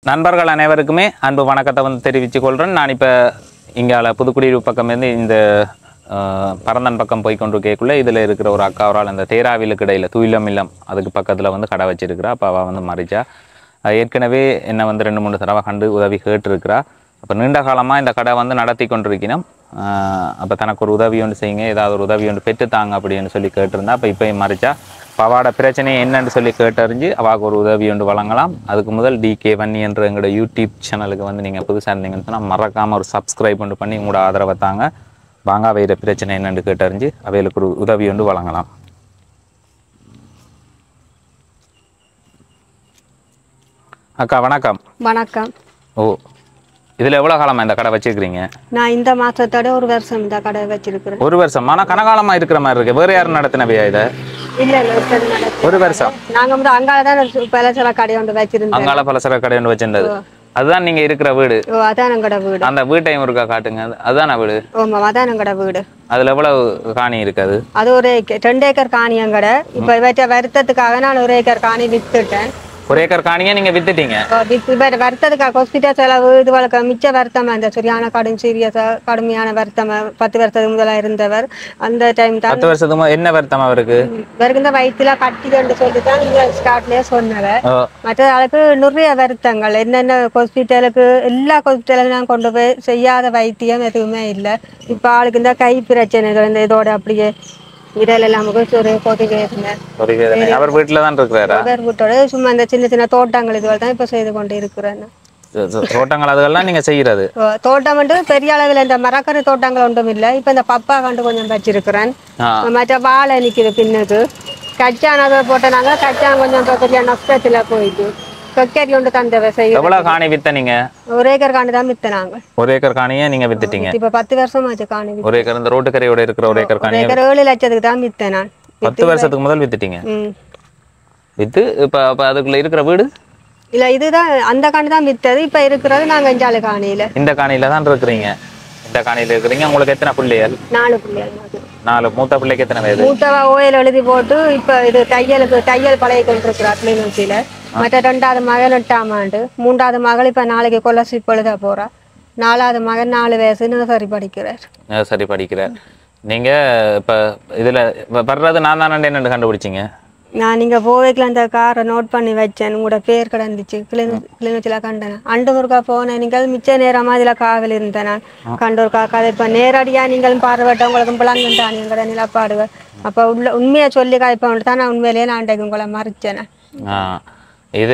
நண்பர்கள் அனைவருக்குமே அன்பு வணக்கத்தை வந்து தெரிவித்துக் கொள்கிறேன் நான் இப்போ இங்கால புதுக்குடியிருப்பு பக்கம் இருந்து இந்த அஹ், பரந்தன் பக்கம் போய் கொண்டு கேட்குள்ள இதில் இருக்கிற ஒரு அக்கா அவரால் இந்த தேராவிலுக்கு இடையில் துயிலம் இல்லம் அதுக்கு பக்கத்தில் வந்து கடை வச்சிருக்கிறா அப்போ அவள் வந்து மறிச்சா அஹ், ஏற்கனவே என்னை வந்து ரெண்டு மூணு தடவை கண்டு உதவி கேட்டிருக்கிறா அப்போ நீண்ட காலமாக இந்த கடை வந்து நடத்தி கொண்டிருக்கணும் அப்போ தனக்கு ஒரு உதவி ஒன்று செய்யுங்க ஏதாவது ஒரு உதவி ஒன்று பெற்றுத்தாங்க அப்படின்னு சொல்லி கேட்டிருந்தா அப்போ இப்போயும் மறிச்சா இப்போ அவாட பிரச்சனை என்னன்னு சொல்லி கேட்டறிஞ்சு அவாக்கு ஒரு உதவி ஒன்று வழங்கலாம் அதுக்கு முதல் டிகே வன்னி என்ற எங்களோட யூடியூப் சேனலுக்கு வந்து நீங்கள் புதுசாக இருந்தீங்கன்னு சொன்னால் மறக்காமல் ஒரு சப்ஸ்கிரைப் ஒன்று பண்ணி உங்களோட ஆதரவை தாங்க வாங்க அவையிற பிரச்சனை என்னன்னு கேட்டறிஞ்சு அவைகளுக்கு ஒரு உதவி ஒன்று வழங்கலாம் அக்கா வணக்கம் வணக்கம் ஓ இதில் எவ்வளோ காலமாக இந்த கடை வச்சிருக்கிறீங்க நான் இந்த மாசத்தோட ஒரு வருஷம் இந்த கடை வச்சிருக்கிறேன் ஒரு வருஷம் ஆனால் கனகாலமாக இருக்கிற மாதிரி இருக்கு வேறு யாரும் நடத்தினவையா இதை இல்ல இல்ல ஒரு சரி நடக்கு. ஒரு வருஷம் நாங்க வந்து அங்கால தான் பலசர கடை ஒன்று வச்சிருந்தோம் அங்கால பலசர கடை ஒன்று வச்சிருந்தது அதுதான் நீங்கள் இருக்கிற வீடு ஓ அதான் எங்கட வீடு அந்த வீட்டையும் இருக்கா காட்டுங்க அது- அதுதானே வீடு ஓமா அதான் எங்கட வீடு அதில் எவ்வளவு காணி இருக்காது அது ஒரு ஏக்க- ரெண்டு ஏக்கர் காணி எங்கட இப்ப இவற்றை வருத்தத்துக்காக நான் ஒரு ஏக்கர் காணி வித்துட்டேன் ஒரு ஏக்கர் காணியை நீங்கள் வித்துட்டீங்க ஓ, வித்து இவ வருத்தத்துக்காக ஹாஸ்பிட்டல் செலவு இது வழக்க மிச்ச வருத்தமா இந்த சரியான கடும் சீரியஸா கடுமையான வருத்தமா பத்து வருஷத்துக்கு முதலா இருந்தவர் அந்த டைம் தான் பத்து வருஷத்துக்கு முத என்ன வருத்தம் அவருக்கு இவருக்கு இந்த வயிற்றுல கட்டிக்கொண்டு சொல்லி தான் இந்த ஸ்டார்ட்லயே சொன்னவர் ஓ, மற்ற ஆளுக்கு நிறைய வருத்தங்கள் என்னென்ன ஹாஸ்பிட்டலுக்கு எல்லா ஹாஸ்பிட்டலுக்கும் நான் கொண்டு போய் செய்யாத வைத்தியம் எதுவுமே இல்லை இப்போ ஆளுக்கு இந்த கை பிரச்சனைகள் இந்த இதோட அப்படியே விரல் எல்லாம் ஒரு கொதிக்க இருந்தேன் ஒரு வேதனை அவர் வீட்டில் தான் இருக்கிறாரா வேறு வீட்டோட சும்மா இந்த சின்ன சின்ன தோட்டங்கள் இதுவரை தான் இப்போ செய்து கொண்டு இருக்கிறேன் நான். தோ- தோ- தோட்டங்கள் அதுகள்லாம் நீங்கள் செய்கிறது ஓ, தோட்டம் வந்து பெரிய அளவில் இந்த மரக்கறி தோட்டங்கள் ஒன்றும் இல்லை இப்போ இந்த பப்பா கண்டு கொஞ்சம் வச்சிருக்கிறேன் ஆ மற்ற வாழை நிற்குது பின்னுக்கு கச்சான் அதை போட்டனாங்க கச்சான் கொஞ்சம் இப்போ பெரிய நஷ்டத்தில் போயிட்டு கொக்கேரி ஒன்று தந்தவை செய்யும் எவ்வளோ காணி வித்த நீங்கள் ஒரு ஏக்கர் காண்டு தான் வித்தனாங்க ஒரு ஏக்கர் காணியை நீங்கள் வித்துட்டீங்க இப்ப பத்து வருஷமாச்சு காணி வித்து. ஒரு ஏக்கர் இந்த ரோட்டுக்கரையோட இருக்கிற ஒரு ஏக்கர் ஒரு காணியை ஏக்கர் ஏழு லட்சத்துக்கு தான் வித்தேன் நான் பத்து வருஷத்துக்கு முதல் வித்துட்டீங்க ம் வித்து இப்போ அப்போ அதுக்குள்ள இருக்கிற வீடு இல்ல இதுதான் அந்த காணி தான் வித்தது இப்ப இருக்கிறது நாங்க அஞ்சாலு காணியில இந்த காணியில தான் இருக்கிறீங்க இந்த காணியில இருக்கிறீங்க உங்களுக்கு எத்தனை பிள்ளைகள் நாலு பிள்ளைகள் அது. நாலு மூத்த பிள்ளைக்கு எத்தனை வயது மூத்தவ ஓயில் எழுதி போட்டு இப்ப இது தையலுக்கு தையல் பழகி கொண்டிருக்கிறா கிளிநொச்சியில மற்ற ரெண்டாவது மகன் எட்டாம் ஆண்டு மூன்றாவது மகள் இப்ப நாளைக்கு கொலசிப்பு எழுத போறா நாலாவது மகன் நாலு வயசு நர்சரி படிக்கிறார் சரி படிக்கிறார் நீங்க இப்ப இதுல இப்ப வர்றது நான் தான் என்னன்னு கண்டுபிடிச்சீங்க நான் நீங்க போவேக்கில் அந்த காரை நோட் பண்ணி வச்சேன் உங்களோட பேர் கிடந்துச்சு கிளிநொச்சியில் கண்டேன் அண்டு முருகா போனேன் நீங்கள் மிச்ச நேரமா இதுல காவல் இருந்தேன் நான் கண்டூர்கா கதை இப்போ நேரடியா நீங்கள் பார்வையிட்ட உங்களுக்கு பிளங்கண்டான் எங்கட நிலப்பாடுகள் அப்ப உள்ள உண்மையை சொல்லி காய்ப்பவன்ட்டு தான் நான் உண்மையிலேயே நான் அன்றைக்கு உங்களை மறைச்சேன் ஆ இது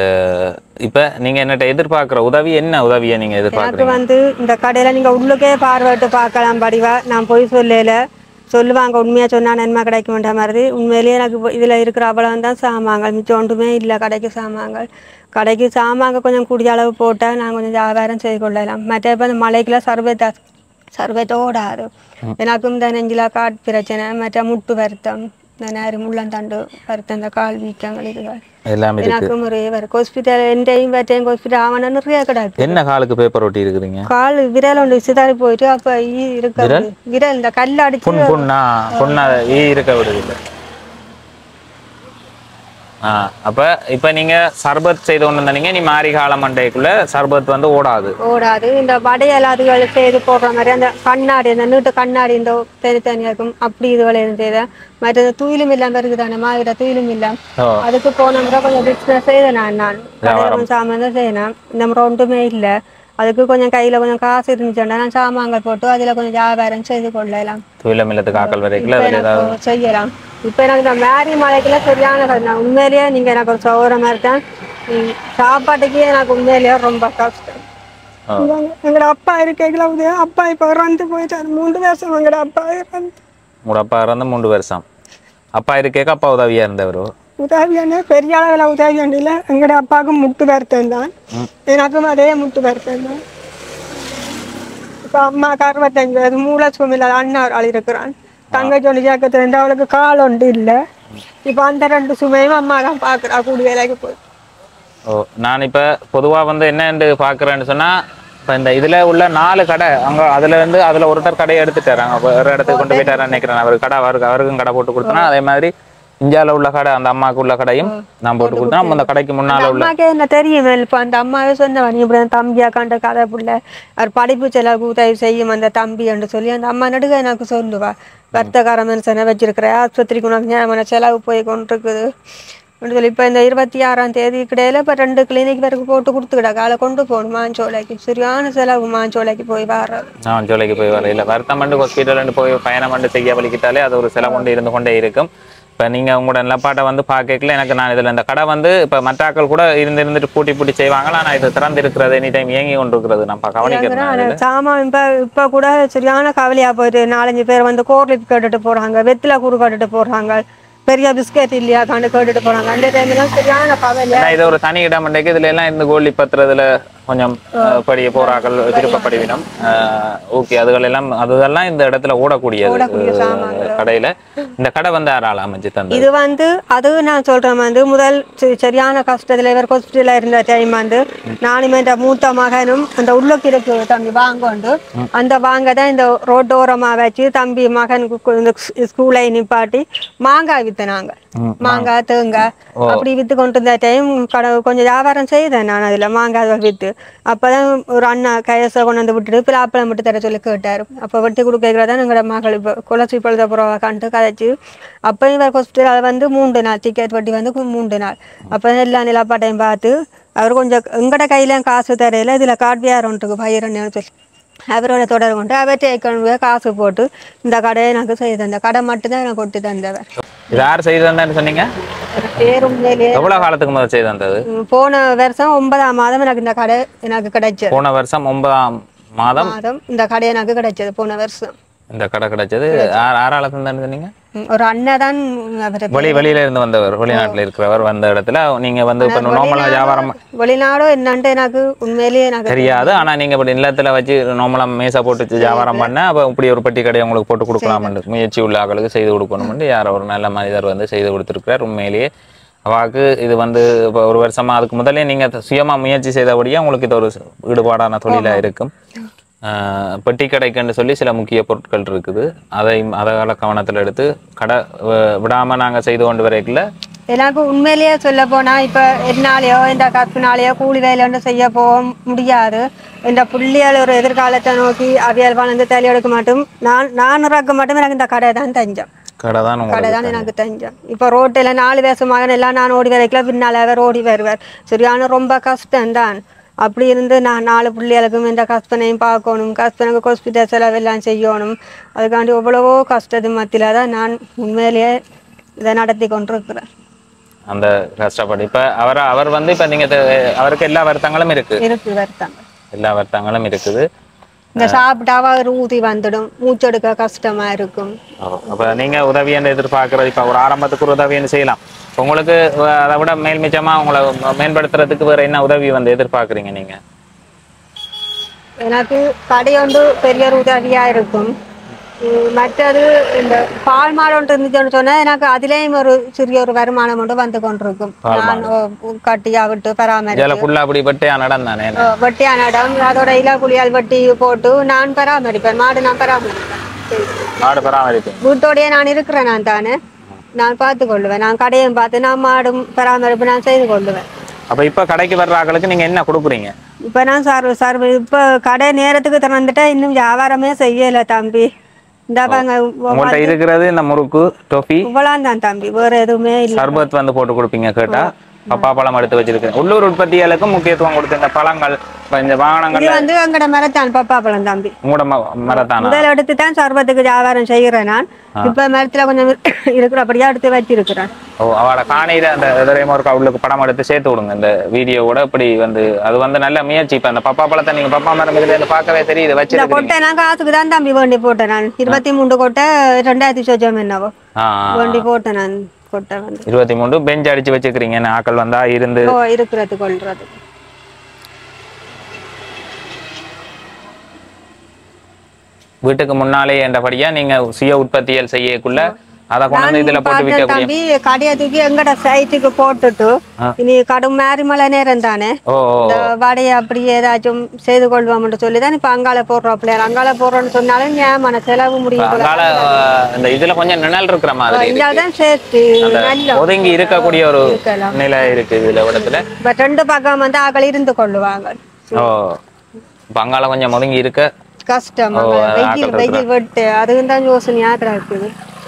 இப்ப நீங்க என்னட்ட எதிர்பார்க்குற உதவி என்ன உதவியை நீங்க எனக்கு எதிர்பார்க்குறீங்க வந்து இந்த கடையில நீங்க உள்ளுக்கே பார்வையிட்டு பார்க்கலாம் படிவா நான் போய் சொல்லல சொல்லுவாங்க உண்மையா சொன்னா நன்மை கிடைக்கும்ன்ற மாதிரி உண்மையிலேயே எனக்கு இப்போ இதுல இருக்கிற அவ்வளவு தான் சாமான்கள் மிச்சம் ஒன்றுமே இல்லை கடைக்கு சாமான்கள் கடைக்கு சாமான்கள் கொஞ்சம் கூடிய அளவு போட்டால் நான் கொஞ்சம் வியாபாரம் செய்து கொள்ளலாம் மற்ற இப்போ இந்த மலைக்குலாம் சர்வத்தா சர்வத்தை ஓடாது எனக்கும் இந்த நெஞ்சில காட் பிரச்சனை மற்ற முட்டு வருத்தம் இந்த நேரு முள்ளந்தண்டு வருத்தம் இந்த கால் வீக்கங்கள் இதுகள் எல்லாம் இருக்கு எனக்கும் ஒரே வரும் ஹாஸ்பிட்டல் என்டையும் வெட்டையும் ஹாஸ்பிட்டல் அவன நிறைய கிடக்கு என்ன காலுக்கு பேப்பர் ஒட்டி இருக்கிறீங்க கால் விரல் ஒன்று சிதாரி போயிட்டு அப்ப ஈ இருக்காது விரல் இந்த கல் அடிச்சு புண் புண்ணா புண்ணா ஈ இருக்க விடுது இல்ல ஆ அப்ப இப்ப நீங்க சர்பத் செய்து கொண்டு வந்தீங்க நீ மாரி கால மண்டைக்குள்ள சர்பத் வந்து ஓடாது ஓடாது இந்த வடையல் அதுகள் செய்து போடுற மாதிரி அந்த கண்ணாடி அந்த நீட்டு கண்ணாடி இந்த தனித்தனியா இருக்கும் அப்படி இதுகளை இருந்தது மற்ற இந்த துயிலும் இல்லாம இருக்குதானே மாதிரி துயிலும் இல்லாம ஓ அதுக்கு போன முறை கொஞ்சம் பிஸ்னஸ் செய்தேன் நான் நான் கடையில கொஞ்சம் சாமான் தான் செய்யணும் இந்த முறை ஒன்றுமே இல்லை அதுக்கு கொஞ்சம் கையில கொஞ்சம் காசு இருந்துச்சுன்னா நான் சாமான்கள் போட்டு அதுல கொஞ்சம் வியாபாரம் செய்து கொள்ளலாம் துயில மில்லத்துக்கு ஆக்கள் வரைக்கும் இப்ப அதுல ஏதாவது எனக்கு செய்யலாம் இப்போ எனக்கு இந்த மேரி மலைக்குல சரியான கஷ்டம். நான் உண்மையிலேயே நீங்க எனக்கு ஒரு சௌர மாதிரி தான் உம், சாப்பாட்டுக்கே எனக்கு உண்மையிலேயே ரொம்ப கஷ்டம் ஆ. எங்களோட அப்பா இருக்கீங்களா உதய அப்பா இப்போ இறந்து போயிட்டாரு மூன்று வருஷம் எங்களோட அப்பா இறந்து உங்களோட அப்பா இறந்து மூன்று வருஷம் அப்பா இருக்கேக்க அப்பா உதவியா இருந்தவரோ உதவியான பெரிய அளவில் உதவி இல்லை எங்களோட அப்பாவுக்கு முட்டு வருத்தம் தான் எனக்கும் அதே முட்டு வருத்தம் தான் இப்போ அம்மாவுக்கு அறுபத்தஞ்சு வயது மூளை சுமில்ல அண்ணா ஒரு ஆள் இருக்கிறான் தங்கச்சி ஒன்று சேர்க்கறது ரெண்டு அவளுக்கு கால் ஒன்று இல்லை இப்போ அந்த ரெண்டு சுமையும் அம்மா தான் பார்க்குறா கூடி வேலைக்கு போய் ஓ நான் இப்போ பொதுவாக வந்து என்னன்னு பார்க்குறேன்னு சொன்னால் இப்போ இந்த இதில் உள்ள நாலு கடை அங்கே அதில் வந்து அதில் ஒருத்தர் கடையை எடுத்துட்டாரு அங்கே வேறு இடத்துக்கு கொண்டு போயிட்டாரு நினைக்கிறேன் அவர் கடை அவருக்கு அவருக்கும் கடை போட்டு கொடுத்தனா அதே மாதிரி இந்தியாவில் உள்ள கடை அந்த அம்மாவுக்கு உள்ள கடையும் நான் போட்டு கொடுத்தேன் நம்ம அந்த கடைக்கு முன்னால உள்ள அம்மாக்கே என்ன தெரியும் இப்போ அந்த அம்மாவே சொன்னவா நீ இப்படி தம்பியா கண்ட கதை புள்ள அவர் படிப்பு செலவுக்கு உதவி செய்யும் அந்த தம்பி என்று சொல்லி அந்த அம்மா நடுக எனக்கு சொல்லுவா வர்த்தகார மனுஷனை வச்சிருக்கிற ஆஸ்பத்திரிக்கு உனக்கு ஞாபகம் செலவு போய் கொண்டிருக்குது அப்படின்னு சொல்லி இப்போ இந்த இருபத்தி ஆறாம் தேதி கிடையில இப்போ ரெண்டு கிளினிக் வரைக்கும் போட்டு கொடுத்துக்கிடா காலை கொண்டு போகணும் மாஞ்சோலைக்கு சரியான செலவு மாஞ்சோலைக்கு போய் வர நான் ஜோலைக்கு போய் வர இல்லை வருத்தம் பண்ணி ஹாஸ்பிட்டல் போய் பயணம் பண்ணி செய்ய வலிக்கிட்டாலே அது ஒரு சில கொண்டு இருந்து கொண்டே இருக்கும் இப்போ நீங்கள் உங்களோட நிலப்பாட்டை வந்து பார்க்கல எனக்கு நான் இதில் இந்த கடை வந்து இப்போ மற்றாக்கள் கூட இருந்து இருந்துட்டு பூட்டி பூட்டி செய்வாங்க ஆனால் இது திறந்து இருக்கிறது எனி டைம் இயங்கி கொண்டு இருக்கிறது நான் பா- கவனிக்கிறேன் நான் இதுல. சாமான் இப்போ இப்போ கூட சரியான கவலையா போயிட்டு நாலஞ்சு பேர் வந்து கோர்லிப் கேட்டுட்டு போறாங்க வெத்தில கூறு கேட்டுட்டு போறாங்க பெரிய பிஸ்கெட் இல்லையா கண்டு கேட்டுட்டு போறாங்க அந்த டைம்லாம் சரியான கவலையா ஏன்னா இது ஒரு தனி இடம் இன்றைக்கு இதுல எல்லாம் இந்த கோழி பத்துறதுல கொஞ்சம் அஹ், படிய போராக்கள் விருப்பப்படுவினம் ஓகே அதுகள் எல்லாம் அதெல்லாம் இந்த இடத்துல ஓடக்கூடியது ஓடக்கூடிய அஹ், சாமான்கள். கடையில இந்த கடை வந்து யாரால அமைச்சு தந்தது இது வந்து அது நான் சொல்றேன் வந்து முதல் சி- சரியான கஷ்டத்துல இவர் ஹாஸ்பிட்டல்ல இருந்த டைம் வந்து நானும் இந்த மூத்த மகனும் அந்த உள்ளுக்கு இருக்கு தம்பி வாங்கொண்டு அந்த வாங்க தான் இந்த ரோட்டோரமா வச்சு தம்பி மகனுக்கு கு- இந்த ஸ்- ஸ்கூலை நிப்பாட்டி மாங்காய் வித்துனாங்க ம், மாங்காய் தேங்காய் அப்படி வித்து கொண்டு இருந்த டைம் கடை கொஞ்சம் வியாபாரம் செய்தேன் நான் அதுல மாங்காய் வித்து அப்பதான் ஒரு அண்ணா கையசை கொண்டு வந்து விட்டுட்டு பிளாப்பழம் விட்டு தர சொல்லி கேட்டாரு அப்ப வெட்டி கொடுக்கிறதா எங்களோட மகள் இப்போ குளச்சி பழுத புறவா கண்டு கதைச்சு அப்போ இவர் ஹாஸ்பிட்டல் வந்து மூன்று நாள் டிக்கெட் வட்டி வந்து கு- மூன்று நாள் அப்போ எல்லா நிலப்பாட்டையும் பார்த்து அவர் கொஞ்சம் எங்கட கையில காசு தரையில இதுல காட்வியார் ஒன்றுக்கு பயிரன்னு சொல்லி அவரோட தொடர்பு கொண்டு அவர் ஏற்கனவே காசு போட்டு இந்த கடையை எனக்கு செய்து தந்த கடை மட்டும்தான் எனக்கு கொட்டு தந்தவர் இது யார் செய்து தந்தேன்னு சொன்னீங்க பேரும் உண்மையிலேயே எவ்வளவு காலத்துக்கு முதல் செய்து தந்தது ம், போன வருஷம் ஒன்பதாம் மாதம் எனக்கு இந்த கடை எனக்கு கிடைச்சது போன வருஷம் ஒன்பதாம் மாதம் மாதம் இந்த கடை எனக்கு கிடைச்சது போன வருஷம் இந்த கடை கிடைச்சது யார் யாரால தந்தேன்னு சொன்னீங்க ம், ஒரு அண்ணன் தான் அவர் வெளி வெளியில இருந்து வந்தவர் வெளிநாட்டுல இருக்கிறவர் வந்த இடத்துல நீங்க வந்து இப்ப நார்மலா வியாபாரம் வெளிநாடோ என்னன்ட்டு எனக்கு உண்மையிலேயே எனக்கு தெரியாது ஆனா நீங்க இப்படி நிலத்துல வச்சு நார்மலா மேசா போட்டு வச்சு வியாபாரம் பண்ண அப்ப இப்படி ஒரு பெட்டி கடை உங்களுக்கு போட்டு கொடுக்கலாம்னு முயற்சி உள்ள ஆட்களுக்கு செய்து கொடுக்கணும்னு யாரோ ஒரு நல்ல மனிதர் வந்து செய்து கொடுத்திருக்கிறார் உண்மையிலேயே அவாக்கு இது வந்து இப்போ ஒரு வருஷமா அதுக்கு முதலே நீங்க சுயமா முயற்சி செய்தபடியே உங்களுக்கு இது ஒரு ஈடுபாடான தொழிலா இருக்கும் ஆஹ் பெட்டி கடைக்குன்னு சொல்லி சில முக்கிய பொருட்கள் இருக்குது அதை அதை கவனத்துல எடுத்து கடை வி- விடாம நாங்க செய்து கொண்டு வரைக்குள்ள எனக்கு உண்மையிலேயே சொல்ல போனா இப்ப என்னாலேயோ இந்த கற்பினாலேயோ கூலி வேலைன்னு செய்ய போக முடியாது இந்த புள்ளியால் ஒரு எதிர்காலத்தை நோக்கி அவியல் வளர்ந்து தலையெடுக்க மாட்டோம் நான் நான் இறக்க மட்டும் எனக்கு இந்த கடை தான் தஞ்சம் கடை தான் கடை உங்களுக்கு தான் எனக்கு தஞ்சம் இப்போ ரோட்டில் நாலு வயசு மகன் எல்லாம் நான் ஓடி வரைக்கல பின்னால் அவர் ஓடி வருவார் சரியான ரொம்ப கஷ்டம்தான் அப்படி இருந்து நான் நாலு பிள்ளைகளுக்கும் இந்த கஸ்பனையும் பார்க்கணும் கஸ்பனுக்கு ஹாஸ்பிட்டல் செலவெல்லாம் செய்யணும் அதுக்காண்டி எவ்வளவோ கஷ்டத்து மத்தியில் தான் நான் உண்மையிலேயே இதை நடத்தி கொண்டிருக்கிறேன் அந்த கஷ்டப்பட்டு இப்ப அவர் அவர் வந்து இப்ப நீங்க தெ- அவருக்கு எல்லா வருத்தங்களும் இருக்கு இருக்கு வருத்தாங்க எல்லா வருத்தங்களும் இருக்குது இந்த சாப்பிட்டாவா ஒரு ஊதி வந்துடும் மூச்செடுக்க கஷ்டமா இருக்கும் அப்ப நீங்க உதவி என்று எதிர்பார்க்கறது இப்ப ஒரு ஆரம்பத்துக்கு ஒரு உதவி என்று செய்யலாம் இப்ப உங்களுக்கு அஹ், அதை விட மேல் மிச்சமா உங்களை மேம்படுத்துறதுக்கு வேற என்ன உதவி வந்து எதிர்பார்க்கறீங்க நீங்க எனக்கு கடையொண்டு பெரிய ஒரு உதவியா இருக்கும் உம் மற்றது இந்த பால் மாடு ஒன்று இருந்துச்சுன்னு சொன்னா எனக்கு அதுலேயும் ஒரு சிறிய ஒரு வருமானம் ஒன்று வந்து கொண்டிருக்கும் நான் ஓ, கட்டியா விட்டு பராமரி இதுல ஃபுல்லா அப்படி பட்டே நடந்தானே ஓ, வெட்டியான இடம் அதோட இல குளியால் வெட்டி போட்டு நான் பராமரிப்பேன் மாடு நான் பராமரிப்பேன் சரி. மாடு பராமரிப்பு வீட்டோடயே நான் இருக்கிறேன் நான் தானே நான் பார்த்து கொள்ளுவேன் நான் கடையும் பார்த்து நான் மாடும் பராமரிப்பு நான் செய்து கொள்ளுவேன் அப்ப இப்ப கடைக்கு வர்ற ஆட்களுக்கு நீங்க என்ன கொடுக்குறீங்க இப்போ நான் சார் சார் இப்போ கடை நேரத்துக்கு திறந்துட்டா இன்னும் வியாபாரமே செய்யலை தம்பி இந்த பாங்க உங்கள்ட்ட இருக்கிறது இந்த முறுக்கு டொஃபி இவ்வளவு தான் தம்பி வேற எதுவுமே இல்லை சர்பத் வந்து போட்டு கொடுப்பீங்க கேட்டா பப்பா பழம் எடுத்து வச்சிருக்கேன் உள்ளூர் உற்பத்தியாளுக்கும் முக்கியத்துவம் கொடுத்து இந்த பழங்கள் இப்ப இந்த இது வாகனங்கள்ல வந்து எங்கட மரத்தான் பப்பா பழம் தம்பி உங்களோட ம- மரத்தானா முதல் எடுத்து தான் சர்பத்துக்கு வியாபாரம் செய்கிறேன் நான் இப்போ மரத்துல கொஞ்சம் இருக்கிறபடியா எடுத்து வச்சிருக்கிறேன் ஓ அவளை காணையில அந்த எதிரையும் ஒரு உள்ளுக்கு படம் எடுத்து சேர்த்து விடுங்க இந்த வீடியோவோட இப்படி வந்து அது வந்து நல்ல முயற்சி இப்ப அந்த பப்பா பழத்தை நீங்க பப்பா மரம் இதுல இருந்து பார்க்கவே தெரியுது இந்த வச்சிருக்கீங்க கொட்டை நான் காசுக்கு தான் தம்பி வேண்டி போட்டேன் நான் இருபத்தி மூணு கொட்டை ரெண்டாயிரத்தி சொச்சம் என்னவோ ஆ வேண்டி போட்டேன் நான் கொட்டை வந்து இருபத்தி மூணு பெஞ்ச் அடிச்சு வச்சுக்கிறீங்க என்ன ஆக்கள் வந்தா இருந்து ஓ இருக்கிறது கொள்றது வீட்டுக்கு முன்னாலே என்றபடியா நீங்க சுய உற்பத்தியல் செய்யக்குள்ள அதை கொண்டு வந்து இதுல போட்டு பார்த்தேன் விற்கக்கூடிய தம்பி கடையை தூக்கி எங்கட சைட்டுக்கு போட்டுட்டு இனி கடும் மாறி மழை நேரம் தானே ஓ ஓ இந்த வடையை அப்படி ஏதாச்சும் செய்து கொள்வோம்னு சொல்லி தான் இப்ப அங்கால போடுறோம் பிள்ளையார் அங்கால போடுறோம்னு சொன்னாலும் ஏமான செலவு முடியும் போல. அங்கால அஹ், இந்த இதுல கொஞ்சம் நிழல் இருக்கிற மாதிரி இருக்கு. இங்க தான் சேர்த்து நல்ல ஒதுங்கி இருக்கக்கூடிய ஒரு இருக்கலாம். நிலை இருக்கு இதுல இடத்துல இப்ப ரெண்டு பக்கம் வந்து ஆக்கள் இருந்து கொள்ளுவாங்க ஓ இப்ப அங்கால கொஞ்சம் ஒதுங்கி இருக்க கஷ்டம் ஓ, அங்க வெயில் ஆக்கள் வெயில் வெட்டு அதுவும் தான் யோசனையா இருக்குது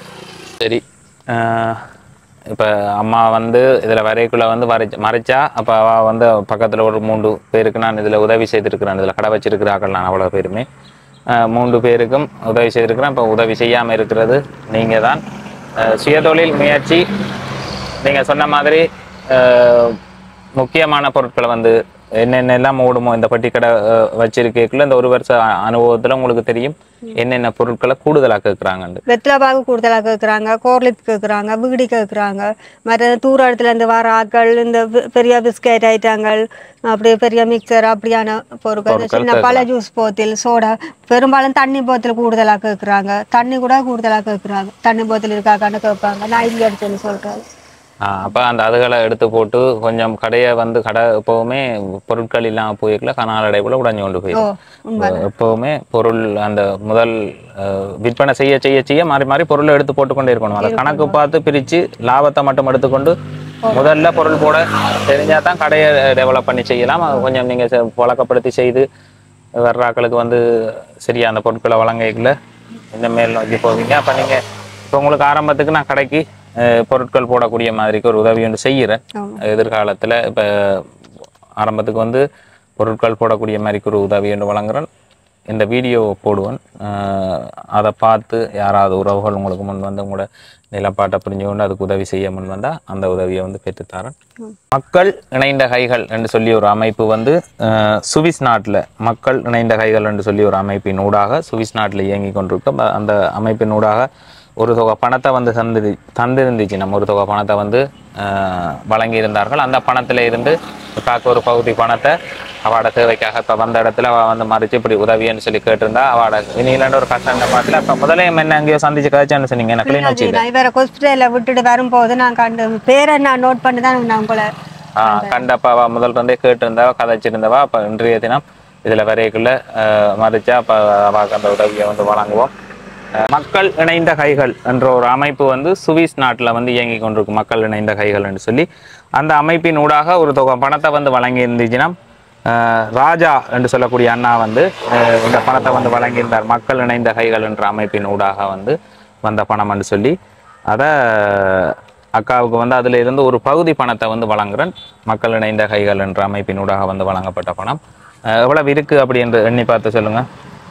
சரி அஹ், இப்ப அம்மா வந்து இதுல வரைக்குள்ள வந்து வரைச்சு மறைச்சா அப்ப அவ வந்து பக்கத்துல ஒரு மூன்று பேருக்கு நான் இதுல உதவி செய்திருக்கிறேன் இதுல கடை வச்சிருக்கிறார்கள் நான் அவ்வளவு பேருமே அஹ், மூன்று பேருக்கும் உதவி செய்திருக்கிறேன் இப்போ உதவி செய்யாம இருக்கிறது நீங்க தான் அஹ், சுயதொழில் முயற்சி நீங்க சொன்ன மாதிரி அஹ், முக்கியமான பொருட்களை வந்து என்னென்ன எல்லாம் ஓடுமோ இந்த பட்டி கடை அஹ், வச்சிருக்கக்குள்ள இந்த ஒரு வருஷ அ- அனுபவத்துல உங்களுக்கு தெரியும் என்னென்ன பொருட்களை கூடுதலா கேட்குறாங்கன்னு வெத்தலை பாகு கூடுதலாக கேட்குறாங்க கோர்லிப் கேட்குறாங்க பீடி கேட்குறாங்க மற்ற தூர இடத்துல இருந்து வர ஆக்கள் இந்த வி- பெரிய பிஸ்கெட் ஐட்டங்கள் அப்படியே பெரிய மிக்சர் அப்படியான பொருட்கள் இந்த சின்ன பழ ஜூஸ் போத்தில் சோடா பெரும்பாலும் தண்ணி போத்தல் கூடுதலாக கேட்குறாங்க தண்ணி கூட கூடுதலாக கேட்குறாங்க தண்ணி போத்தல் இருக்காக்கான்னு கேட்பாங்க நான் இல்லை எடுத்துன்னு சொல்கிறேன் ஆஹ் அப்ப அந்த அதுகளை எடுத்து போட்டு கொஞ்சம் கடையை வந்து கடை எப்பவுமே பொருட்கள் இல்லாம போயிருக்கல கனாலடை போல உடைஞ்சு கொண்டு ஓ போயிடும் எப்பவுமே பொருள் அந்த முதல் அஹ், விற்பனை செய்ய செய்ய செய்ய மாறி மாறி பொருளை எடுத்து போட்டுக்கொண்டே இருக்கணும் அதை கணக்கு பார்த்து பிரிச்சு லாபத்தை மட்டும் எடுத்துக்கொண்டு முதல்ல பொருள் போட தெரிஞ்சா தான் கடையை டெவலப் பண்ணி செய்யலாம் அது கொஞ்சம் நீங்க செ- பழக்கப்படுத்தி செய்து வர்ற ஆட்களுக்கு வந்து சரியா அந்த பொருட்களை வழங்கல இந்த மேல் நோக்கி போவீங்க அப்ப நீங்க இப்போ உங்களுக்கு ஆரம்பத்துக்கு நான் கடைக்கு அஹ், பொருட்கள் போடக்கூடிய மாதிரிக்கு ஒரு உதவி ஒன்று செய்கிறேன் ஆமா. எதிர்காலத்துல இப்ப ஆரம்பத்துக்கு வந்து பொருட்கள் போடக்கூடிய மாதிரிக்கு ஒரு உதவி ஒன்று வழங்குறேன் இந்த வீடியோ போடுவேன் அஹ், அதை பார்த்து யாராவது உறவுகள் உங்களுக்கு முன் வந்து உங்களோட நிலப்பாட்டை புரிஞ்சு கொண்டு அதுக்கு உதவி செய்ய முன் வந்தால் அந்த உதவியை வந்து பெற்றுத்தரேன் மக்கள் இணைந்த கைகள் என்று சொல்லி ஒரு அமைப்பு வந்து அஹ், சுவிஸ் நாட்டில் மக்கள் இணைந்த கைகள் என்று சொல்லி ஒரு அமைப்பின் ஊடாக சுவிஸ் நாட்டில் இயங்கி கொண்டிருக்க அந்த அமைப்பின் ஊடாக ஒரு தொகை பணத்தை வந்து தந்து தந்திருந்துச்சு நம்ம ஒரு தொகை பணத்தை வந்து அஹ், வழங்கியிருந்தார்கள் அந்த பணத்தில் இருந்து காக்க ஒரு பகுதி பணத்தை அவட தேவைக்காக இப்போ வந்த இடத்துல அவள் வந்து மறிச்சு இப்படி உதவின்னு சொல்லி கேட்டிருந்தா அவட இனியிலாண்ட ஒரு கஷ்டம் இந்த பாட்டில் இப்போ முதல்ல என்ன எங்கேயோ சந்திச்சு கதைச்சான்னு சொன்னீங்க என்ன கிளிநொச்சியில் நான் இவரை ஹாஸ்பிட்டலில் விட்டுட்டு வரும்போது நான் கண்டு பேரை நான் நோட் பண்ணி தான் நான் உங்களை ஆ கண்டப்பா அவ முதல் இருந்தே கேட்டிருந்தவா கதைச்சிருந்தவா அப்போ இன்றைய தினம் இதில் வரைக்குள்ள மறிச்சா அப்போ அவாக்கு அந்த உதவியை வந்து வழங்குவோம் அஹ், மக்கள் இணைந்த கைகள் என்ற ஒரு அமைப்பு வந்து சுவிஸ் நாட்டில் வந்து இயங்கி கொண்டிருக்கும் மக்கள் இணைந்த கைகள் என்று சொல்லி அந்த அமைப்பின் ஊடாக ஒரு தொகை பணத்தை வந்து வழங்கி இருந்துச்சுன்னா அஹ், ராஜா என்று சொல்லக்கூடிய அண்ணா வந்து அஹ், இந்த பணத்தை வந்து வழங்கியிருந்தார் மக்கள் இணைந்த கைகள் என்ற அமைப்பின் ஊடாக வந்து வந்த பணம் என்று சொல்லி அதை அக்காவுக்கு வந்து அதில் இருந்து ஒரு பகுதி பணத்தை வந்து வழங்குறேன் மக்கள் இணைந்த கைகள் என்ற அமைப்பினூடாக வந்து வழங்கப்பட்ட பணம் அஹ் எவ்வளவு இருக்கு அப்படி என்று எண்ணி பார்த்து சொல்லுங்க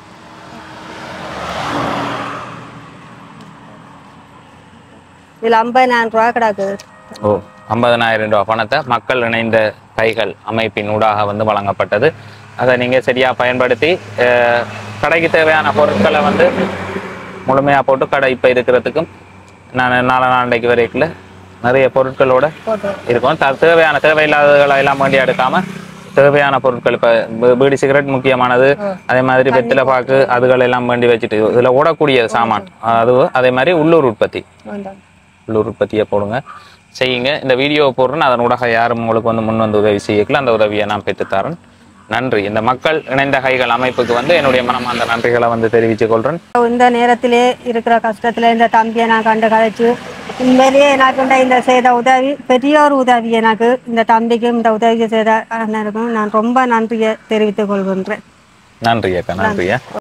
இதில் ஐம்பதாயிரம் ரூபா கிடக்குது ஓ ஐம்பதனாயிரம் ரூபாய் பணத்தை மக்கள் இணைந்த கைகள் அமைப்பின் ஊடாக வந்து வழங்கப்பட்டது அதை நீங்கள் சரியாக பயன்படுத்தி அஹ், கடைக்கு தேவையான பொருட்களை வந்து முழுமையாக போட்டு கடை இப்போ இருக்கிறதுக்கும் நான் நாலு நாளைக்கு வரைக்குள்ள நிறைய பொருட்களோட போட்டு இருக்கும் த- தேவையான தேவையில்லாததுகளை எல்லாம் வேண்டி எடுக்காம தேவையான பொருட்கள் இப்போ பீடி சிகரெட் முக்கியமானது அதே மாதிரி வெத்திலை பாக்கு அதுகள் எல்லாம் வேண்டி வச்சுட்டு இதில் ஓடக்கூடிய சாமான் அது அதே மாதிரி உள்ளூர் உற்பத்தி வேண்டாம் உள்ளூர் உற்பத்தியை போடுங்க செய்யுங்க இந்த வீடியோவை போடுறேன் அதன் ஊடாக யாரும் உங்களுக்கு வந்து முன் வந்து உதவி செய்யக்கல அந்த உதவியை நான் பெற்றுத்தரேன் நன்றி இந்த மக்கள் இணைந்த கைகள் அமைப்புக்கு வந்து என்னுடைய மனமார்ந்த நன்றிகளை வந்து தெரிவித்துக் கொள்றேன் இந்த நேரத்திலே இருக்கிற கஷ்டத்துல இந்த தம்பியை நான் கண்டு கதைச்சு உண்மையிலேயே எனக்கு இந்த செய்த உதவி பெரிய ஒரு உதவி எனக்கு இந்த தம்பிக்கும் இந்த உதவி செய்த அண்ணனுக்கும் நான் ரொம்ப நன்றியை தெரிவித்துக் கொள்கின்றேன் நன்றி அக்கா நன்றியா